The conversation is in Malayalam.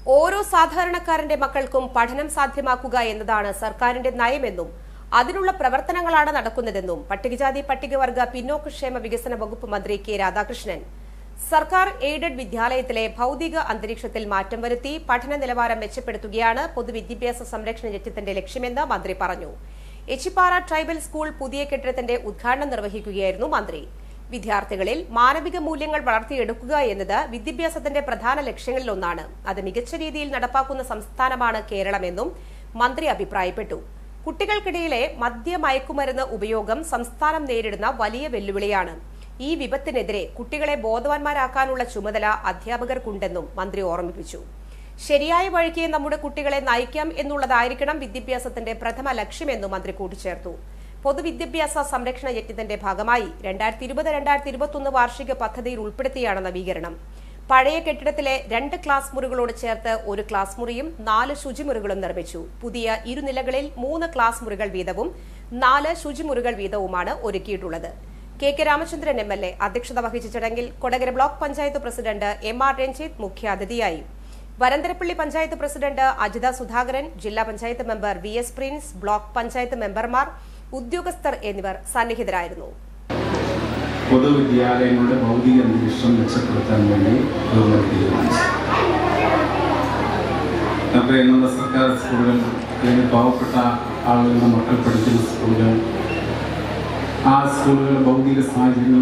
ഓരോ സാധാരണക്കാരന്റെ മക്കൾക്കും പഠനം സാധ്യമാക്കുക എന്നതാണ് സർക്കാരിന്റെ നയമെന്നും അതിനുള്ള പ്രവർത്തനങ്ങളാണ് നടക്കുന്നതെന്നും പട്ടികജാതി പട്ടികവർഗ പിന്നോക്കക്ഷേമ വികസന വകുപ്പ് മന്ത്രി കെ രാധാകൃഷ്ണൻ സർക്കാർ എയ്ഡഡ് വിദ്യാലയത്തിലെ ഭൌതിക അന്തരീക്ഷത്തിൽ മാറ്റം വരുത്തി പഠന നിലവാരം മെച്ചപ്പെടുത്തുകയാണ് പൊതുവിദ്യാഭ്യാസ സംരക്ഷണ യജ്ഞത്തിന്റെ ലക്ഷ്യമെന്ന് മന്ത്രി പറഞ്ഞു എച്ചിപ്പാറ ട്രൈബൽ സ്കൂൾ പുതിയ കെട്ടിടത്തിന്റെ ഉദ്ഘാടനം നിർവഹിക്കുകയായിരുന്നു മന്ത്രി വിദ്യാർത്ഥികളിൽ മാനവിക മൂല്യങ്ങൾ വളർത്തിയെടുക്കുക എന്നത് വിദ്യാഭ്യാസത്തിന്റെ പ്രധാന ലക്ഷ്യങ്ങളിലൊന്നാണ് അത് മികച്ച രീതിയിൽ നടപ്പാക്കുന്ന സംസ്ഥാനമാണ് കേരളമെന്നും മന്ത്രി അഭിപ്രായപ്പെട്ടു കുട്ടികൾക്കിടയിലെ മദ്യ മയക്കുമരുന്ന് ഉപയോഗം സംസ്ഥാനം നേരിടുന്ന വലിയ വെല്ലുവിളിയാണ് ഈ വിപത്തിനെതിരെ കുട്ടികളെ ബോധവാന്മാരാക്കാനുള്ള ചുമതല അധ്യാപകർക്കുണ്ടെന്നും മന്ത്രി ഓർമ്മിപ്പിച്ചു ശരിയായ വഴിക്ക് നമ്മുടെ കുട്ടികളെ നയിക്കാം എന്നുള്ളതായിരിക്കണം വിദ്യാഭ്യാസത്തിന്റെ പ്രഥമ ലക്ഷ്യമെന്നും മന്ത്രി കൂട്ടിച്ചേർത്തു പൊതുവിദ്യാഭ്യാസ സംരക്ഷണ യജ്ഞത്തിന്റെ ഭാഗമായി രണ്ടായിരത്തി ഇരുപത് രണ്ടായിരത്തി ഇരുപത്തൊന്ന് വാർഷിക പദ്ധതിയിൽ ഉൾപ്പെടുത്തിയാണ് നവീകരണം പഴയ കെട്ടിടത്തിലെ രണ്ട് ക്ലാസ് മുറികളോട് ചേർത്ത് ഒരു ക്ലാസ് മുറിയും നാല് ശുചിമുറികളും നിർമ്മിച്ചു പുതിയ ഇരുനിലകളിൽ മൂന്ന് ക്ലാസ് മുറികൾ വീതവും നാല് ശുചിമുറികൾ വീതവുമാണ് ഒരുക്കിയിട്ടുള്ളത് K K Ramachandran M L A അധ്യക്ഷത വഹിച്ച ചടങ്ങിൽ Kodakara block panchayat president M R Ranjith മുഖ്യാതിഥിയായി വരന്തരപ്പള്ളി പഞ്ചായത്ത് പ്രസിഡന്റ് അജിത സുധാകരൻ ജില്ലാ panchayat member V S Prince block panchayat മെമ്പർമാർ ഉദ്യോഗസ്ഥർ എന്നിവർ സന്നിഹിതരായിരുന്നു പൊതുവിദ്യാലയങ്ങളുടെ ഭൗതിക അന്തരീക്ഷം മെച്ചപ്പെടുത്താൻ വേണ്ടി ഗവൺമെന്റ് തീരുമാനിച്ചു നമുക്കറിയാം നമ്മുടെ സർക്കാർ സ്കൂളുകൾ അല്ലെങ്കിൽ പാവപ്പെട്ട ആളുകളുടെ മക്കൾ പഠിക്കുന്ന സ്കൂളുകൾ ആ സ്കൂളുകൾ ഭൗതിക സാഹചര്യങ്ങൾ